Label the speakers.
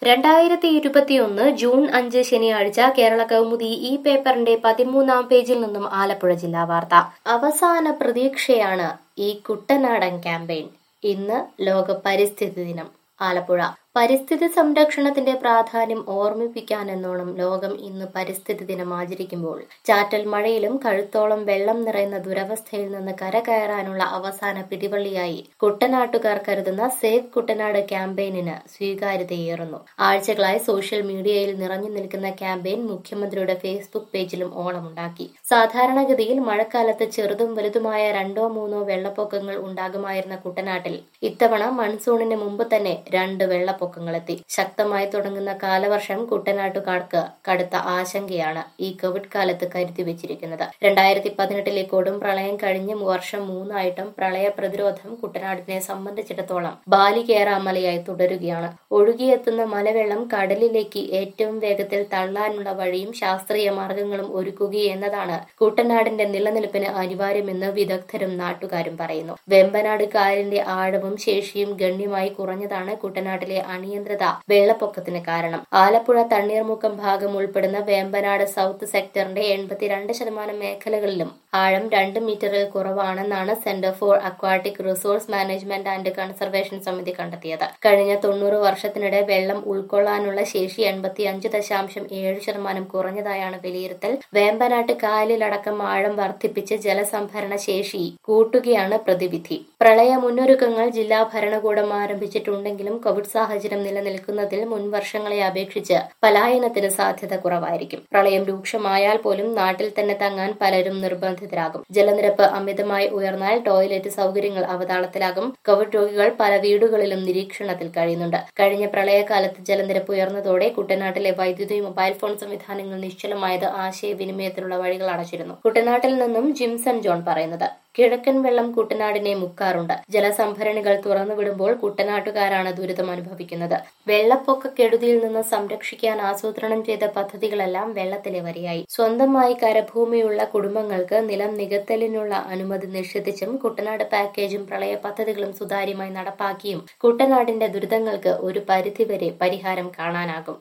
Speaker 1: രണ്ടായിരത്തി ഇരുപത്തിയൊന്ന് ജൂൺ അഞ്ച് ശനിയാഴ്ച കേരള കൗമുദി ഈ പേപ്പറിന്റെ പതിമൂന്നാം പേജിൽ നിന്നും ആലപ്പുഴ ജില്ലാ വാർത്ത അവസാന പ്രതീക്ഷയാണ് ഈ കുട്ടനാടൻ ക്യാമ്പയിൻ ഇന്ന് ലോക പരിസ്ഥിതി ദിനം ആലപ്പുഴ പരിസ്ഥിതി സംരക്ഷണത്തിന്റെ പ്രാധാന്യം ഓർമ്മിപ്പിക്കാനെന്നോണം ലോകം ഇന്ന് പരിസ്ഥിതി ദിനം ആചരിക്കുമ്പോൾ ചാറ്റൽ മഴയിലും കഴുത്തോളം വെള്ളം നിറയുന്ന ദുരവസ്ഥയിൽ നിന്ന് കരകയറാനുള്ള അവസാന പിടിവള്ളിയായി കുട്ടനാട്ടുകാർ കരുതുന്ന സേവ് കുട്ടനാട് ക്യാമ്പയിനിന് സ്വീകാര്യതയേറുന്നു ആഴ്ചകളായി സോഷ്യൽ മീഡിയയിൽ നിറഞ്ഞു നിൽക്കുന്ന ക്യാമ്പയിൻ മുഖ്യമന്ത്രിയുടെ ഫേസ്ബുക്ക് പേജിലും ഓളമുണ്ടാക്കി സാധാരണഗതിയിൽ മഴക്കാലത്ത് ചെറുതും വലുതുമായ രണ്ടോ മൂന്നോ വെള്ളപ്പൊക്കങ്ങൾ ഉണ്ടാകുമായിരുന്ന കുട്ടനാട്ടിൽ ഇത്തവണ മൺസൂണിന് മുമ്പ് തന്നെ രണ്ട് വെള്ളപ്പൊക്കം വെള്ളപ്പൊക്കങ്ങളെത്തി ശക്തമായി തുടങ്ങുന്ന കാലവർഷം കുട്ടനാട്ടുകാർക്ക് കടുത്ത ആശങ്കയാണ് ഈ കോവിഡ് കാലത്ത് കരുതി വെച്ചിരിക്കുന്നത് രണ്ടായിരത്തി പതിനെട്ടിലെ കൊടും പ്രളയം കഴിഞ്ഞ് വർഷം മൂന്നായിട്ടും പ്രളയ പ്രതിരോധം കുട്ടനാടിനെ സംബന്ധിച്ചിടത്തോളം ബാലികേറാമലയായി തുടരുകയാണ് ഒഴുകിയെത്തുന്ന മലവെള്ളം കടലിലേക്ക് ഏറ്റവും വേഗത്തിൽ തള്ളാനുള്ള വഴിയും ശാസ്ത്രീയ മാർഗങ്ങളും ഒരുക്കുകയെന്നതാണ് കുട്ടനാടിന്റെ നിലനിൽപ്പിന് അനിവാര്യമെന്ന് വിദഗ്ധരും നാട്ടുകാരും പറയുന്നു വെമ്പനാട് കായലിന്റെ ആഴവും ശേഷിയും ഗണ്യമായി കുറഞ്ഞതാണ് കുട്ടനാട്ടിലെ അനിയന്ത്രിത വെള്ളപ്പൊക്കത്തിന് കാരണം ആലപ്പുഴ തണ്ണീർമുക്കം ഭാഗം ഉൾപ്പെടുന്ന വേമ്പനാട് സൗത്ത് സെക്ടറിന്റെ എൺപത്തിരണ്ട് ശതമാനം മേഖലകളിലും ആഴം രണ്ട് മീറ്ററിൽ കുറവാണെന്നാണ് centre for aquatic resource management and conservation സമിതി കണ്ടെത്തിയത് കഴിഞ്ഞ തൊണ്ണൂറ് വർഷത്തിനിടെ വെള്ളം ഉൾക്കൊള്ളാനുള്ള ശേഷി എൺപത്തി അഞ്ച് ദശാംശം ഏഴ് ശതമാനം കുറഞ്ഞതായാണ് വിലയിരുത്തൽ വേമ്പനാട്ട് കായലിലടക്കം ആഴം വർദ്ധിപ്പിച്ച് ജലസംഭരണ ശേഷി കൂട്ടുകയാണ് പ്രതിവിധി പ്രളയ മുന്നൊരുക്കങ്ങൾ ജില്ലാ ഭരണകൂടം ആരംഭിച്ചിട്ടുണ്ടെങ്കിലും കോവിഡ് സാഹചര്യം നിലനിൽക്കുന്നതിൽ മുൻ വർഷങ്ങളെ അപേക്ഷിച്ച് പലായനത്തിന് സാധ്യത കുറവായിരിക്കും പ്രളയം രൂക്ഷമായാൽ പോലും നാട്ടിൽ തന്നെ തങ്ങാൻ പലരും നിർബന്ധിതരാകും ജലനിരപ്പ് അമിതമായി ഉയർന്നാൽ ടോയ്ലറ്റ് സൗകര്യങ്ങൾ അവതാളത്തിലാകും കോവിഡ് രോഗികൾ പല വീടുകളിലും നിരീക്ഷണത്തിൽ കഴിയുന്നുണ്ട് കഴിഞ്ഞ പ്രളയകാലത്ത് ജലനിരപ്പ് ഉയർന്നതോടെ കുട്ടനാട്ടിലെ വൈദ്യുതി മൊബൈൽ ഫോൺ സംവിധാനങ്ങൾ നിശ്ചലമായത് ആശയവിനിമയത്തിനുള്ള വഴികൾ അടച്ചിരുന്നു കുട്ടനാട്ടിൽ നിന്നും ജിംസൺ ജോൺ പറയുന്നത് കിഴക്കൻ വെള്ളം കുട്ടനാടിനെ മുക്കാറുണ്ട് ജലസംഭരണികൾ തുറന്നുവിടുമ്പോൾ കുട്ടനാട്ടുകാരാണ് ദുരിതം അനുഭവിക്കുന്നത് വെള്ളപ്പൊക്ക കെടുതിയിൽ നിന്ന് സംരക്ഷിക്കാൻ ആസൂത്രണം ചെയ്ത പദ്ധതികളെല്ലാം വെള്ളത്തിലെ വരിയായി സ്വന്തമായി കരഭൂമിയുള്ള കുടുംബങ്ങൾക്ക് നിലം നികത്തലിനുള്ള അനുമതി നിഷേധിച്ചും കുട്ടനാട് പാക്കേജും പ്രളയ പദ്ധതികളും സുതാര്യമായി നടപ്പാക്കിയും കുട്ടനാടിന്റെ ദുരിതങ്ങൾക്ക് ഒരു പരിധിവരെ പരിഹാരം കാണാനാകും